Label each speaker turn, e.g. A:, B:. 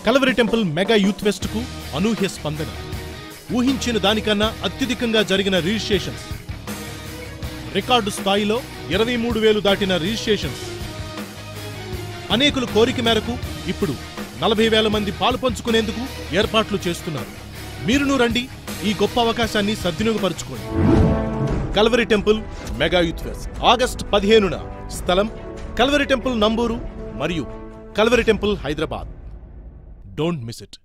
A: Calvary Temple mega youth fest కు అనూహ్య స్పందన ఊహించిన దానికన్నా అత్యధికంగా జరిగిన రిజిస్ట్రేషన్స్ రికార్డు స్థాయిలో ఇరవై మూడు వేలు దాటిన రిజిస్ట్రేషన్స్ అనేకుల కోరిక మేరకు ఇప్పుడు నలభై వేల మంది పాలు పంచుకునేందుకు ఏర్పాట్లు చేస్తున్నారు మీరును రండి ఈ గొప్ప అవకాశాన్ని సద్వినియోగపరచుకోండి Calvary Temple mega youth fest August పదిహేనున స్థలం కల్వరి టెంపుల్ నంబూరు మరియు Calvary Temple Hyderabad don't miss it